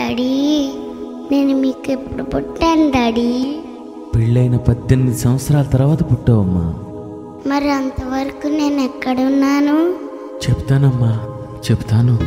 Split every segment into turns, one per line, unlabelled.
daddy నేను మీకు ఎప్పుడు పుట్టాను డాడీ
పెళ్ళైన పద్దెనిమిది సంవత్సరాల తర్వాత పుట్టావమ్మా
మరి అంతవరకు నేను ఎక్కడున్నాను
చెప్తానమ్మా చెప్తాను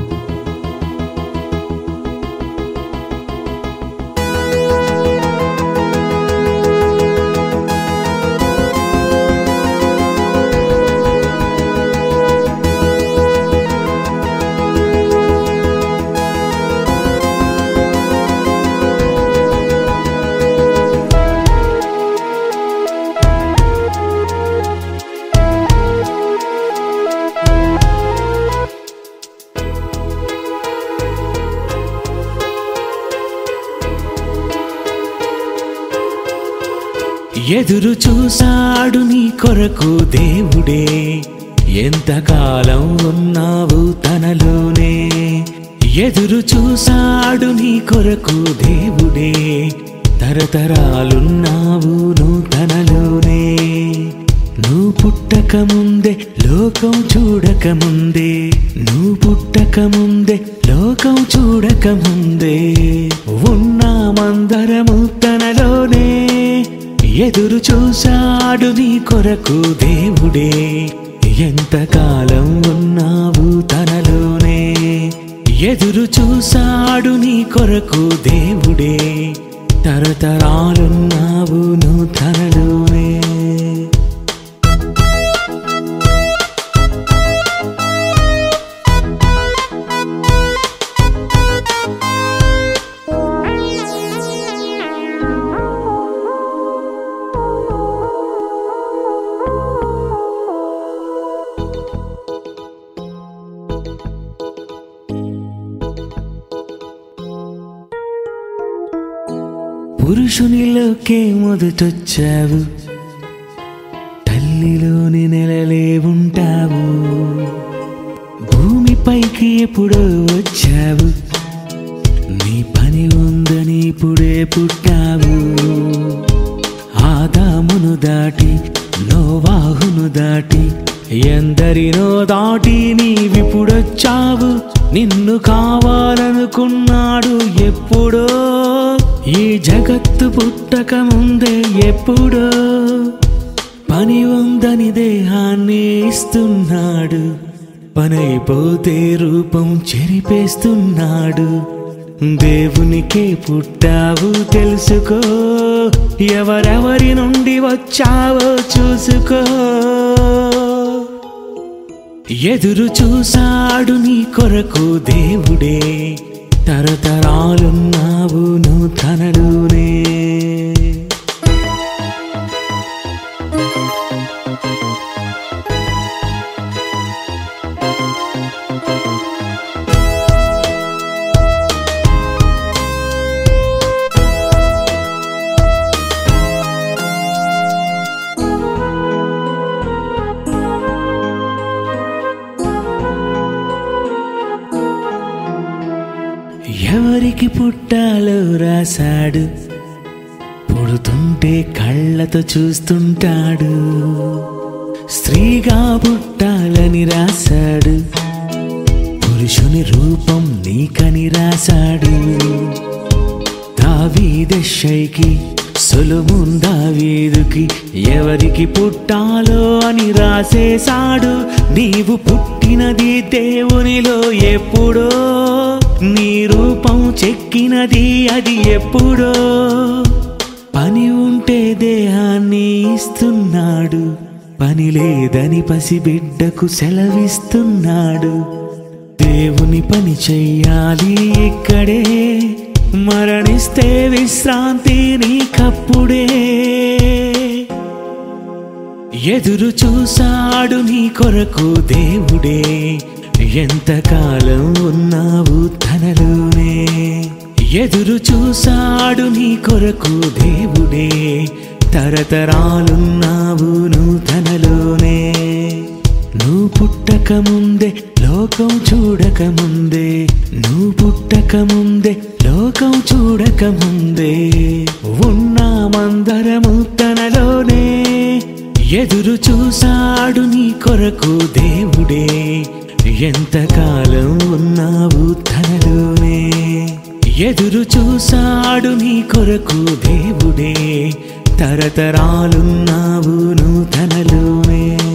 ఎదురు చూసాడు నీ కొరకు దేవుడే ఎంతకాలం ఉన్నావు తనలోనే ఎదురు చూసాడు నీ కొరకు దేవుడే తరతరాలున్నావు నువ్వు తనలోనే నువ్వు పుట్టక ముందే లోకం చూడక ముందే నువ్వు పుట్టక ముందే లోకం చూడక ముందే ఉన్నామందరము తనలోనే ఎదురు చూశాడు నీ కొరకు దేవుడే ఎంతకాలం ఉన్నావు తనలోనే ఎదురు చూశాడు నీ కొరకు దేవుడే తరతరాలున్నావు నువ్వు తనలోనే పురుషునిలోకే మొదటొచ్చావు తల్లిలోని నెలలే ఉంటావు భూమిపైకి ఎప్పుడో వచ్చావు నీ పని ఉందని ఇప్పుడే పుట్టావు ఆదామును దాటి నోవాహును దాటి ఎందరినో దాటి నీవిప్పుడొచ్చావు నిన్ను కావాలనుకున్నాడు ఎప్పుడో ఈ జగత్తు పుట్టక ముందే ఎప్పుడో పని ఉందని దేహాన్ని ఇస్తున్నాడు పనైపోతే రూపం చెరిపేస్తున్నాడు దేవునికే పుట్టావు తెలుసుకో ఎవరెవరి నుండి వచ్చావో చూసుకో ఎదురు చూసాడు నీ కొరకు దేవుడే తరతరాలున్నావు నువ్వు తనలోనే ఎవరికి పుట్టాలో రాశాడు పుడుతుంటే కళ్ళతో చూస్తుంటాడు స్త్రీగా పుట్టాలని రాశాడు పురుషుని రూపం నీకని రాశాడు దావీదశైకి సొలమున్ దావీదుకి ఎవరికి పుట్టాలో అని రాసేశాడు నీవు పుట్టినది దేవునిలో ఎప్పుడో నీ రూపం చెక్కినది అది ఎప్పుడో పని ఉంటే దేహాన్ని ఇస్తున్నాడు పని లేదని పసిబిడ్డకు సెలవిస్తున్నాడు దేవుని పని చెయ్యాలి ఇక్కడే మరణిస్తే విశ్రాంతి నీకప్పుడే ఎదురు చూసాడు నీ కొరకు దేవుడే ఎంతకాలం ఉన్నావు తనలోనే ఎదురు చూసాడు నీ కొరకు దేవుడే తరతరాలున్నావు నువ్వు తనలోనే నువ్వు పుట్టక ముందే లోకం చూడక ముందే నువ్వు పుట్టక ముందే లోకం చూడక ముందే ఉన్నామందరము తనలోనే ఎదురు చూసాడు నీ కొరకు దేవుడే ఎంతకాలం ఉన్నావు తనలోనే ఎదురు చూసాడు నీ కొరకు దేవుడే తరతరాలున్నావు నువ్వు తనలోనే